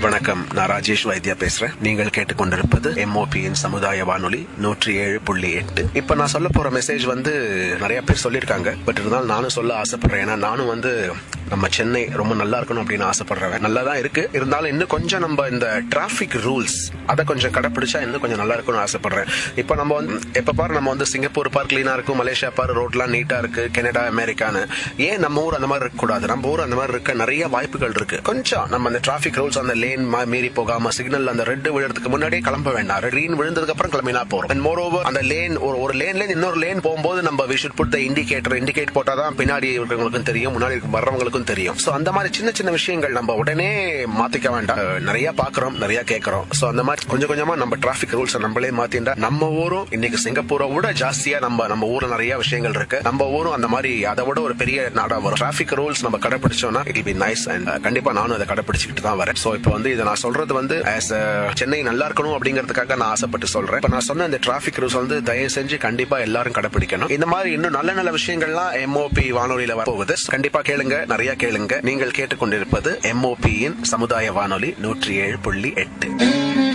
வணக்கம் நான் ராஜேஷ் வைத்தியா பேசுறேன் நீங்கள் கேட்டுக்கொண்டிருப்பது எம்ஓபியின் சமுதாய வானொலி நூற்றி ஏழு புள்ளி எட்டு இப்ப நான் சொல்ல போற மெசேஜ் வந்து நிறைய பேர் சொல்லியிருக்காங்க பட் இருந்தாலும் நானும் சொல்ல ஆசைப்படுறேன் ஏன்னா நானும் வந்து நம்ம சென்னை ரொம்ப நல்லா இருக்கணும் அப்படின்னு ஆசைப்படுறேன் நல்லா தான் இருக்கு இருந்தாலும் இன்னும் கொஞ்சம் நம்ம இந்த டிராபிக் ரூல்ஸ் அதை கொஞ்சம் கடைப்பிடிச்சா இன்னும் கொஞ்சம் நல்லா இருக்கும்னு ஆசைப்படுறேன் இப்போ நம்ம வந்து எப்ப பாரு நம்ம வந்து சிங்கப்பூர் பார்க் கிளீனா இருக்கும் மலேசியா பார் ரோட்லாம் நீட்டா இருக்கு கனடா அமெரிக்கான்னு ஏன் நம்ம ஊர் அந்த மாதிரி இருக்க கூடாது நம்ம ஊர் அந்த மாதிரி இருக்க நிறைய வாய்ப்புகள் இருக்கு கொஞ்சம் நம்ம அந்த டிராபிக் ரூல்ஸ் அந்த லேன் மீறி போகாம சிக்னல் அந்த ரெட் விழுறதுக்கு முன்னாடியே கிளம்ப வேண்டாம் கிரீன் விழுந்ததுக்கு அப்புறம் கிளம்பினா போறோம் அண்ட் மோர் ஓவர் அந்த லேன் ஒரு ஒரு லேன்ல இன்னொரு லேன் போகும்போது நம்ம we should put the indicator indicate போட்டாதான் பின்னாடி இருக்கிறவங்களுக்கும் தெரியும் முன்னாடி வர்றவங்களுக்கும் தெரியும் சோ அந்த மாதிரி சின்ன சின்ன விஷயங்கள் நம்ம உடனே மாத்திக்க வேண்டாம் அஹ் நிறைய பாக்குறோம் நிறைய கேட்கறோம் சோ அந்த மாதிரி கொஞ்சம் கொஞ்சமா நம்ம டிராபிக் ரூல்ஸ் நம்மளே மாத்திண்டா நம்ம ஊரும் இன்னைக்கு சிங்கப்பூரை விட ஜாஸ்தியா நம்ம நம்ம ஊர்ல நிறைய விஷயங்கள் இருக்கு நம்ம ஊரும் அந்த மாதிரி அதை விட ஒரு பெரிய நாடா வரும் டிராபிக் ரூல்ஸ் நம்ம கடைபிடிச்சோம்னா இட் பி நைஸ் அண்ட் கண்டிப்பா நானும் அதை கடைபிடிச்சிட்டு தான் வரேன் சோ இப்போ வந்து இதை நான் சொல்றது வந்து ஆஸ் சென்னை நல்லா இருக்கணும் அப்படிங்கிறதுக்காக நான் ஆசைப்பட்டு சொல்றேன் இப்ப நான் சொன்ன இந்த டிராபிக் ரூல்ஸ் வந்து தயவு செஞ்சு கண்டிப்பா எல்லாரும் கடைபிடிக்கணும் இந்த மாதிரி இன்னும் நல்ல நல்ல விஷயங்கள்லாம் எம்ஓபி வானொலியில வரப்போகுது கண்டிப்பா கேளுங்க நிறைய கேளுங்க நீங்கள் கேட்டுக்கொண்டிருப்பது எம்ஓபியின் சமுதாய வானொலி நூற்றி ஏழு புள்ளி எட்டு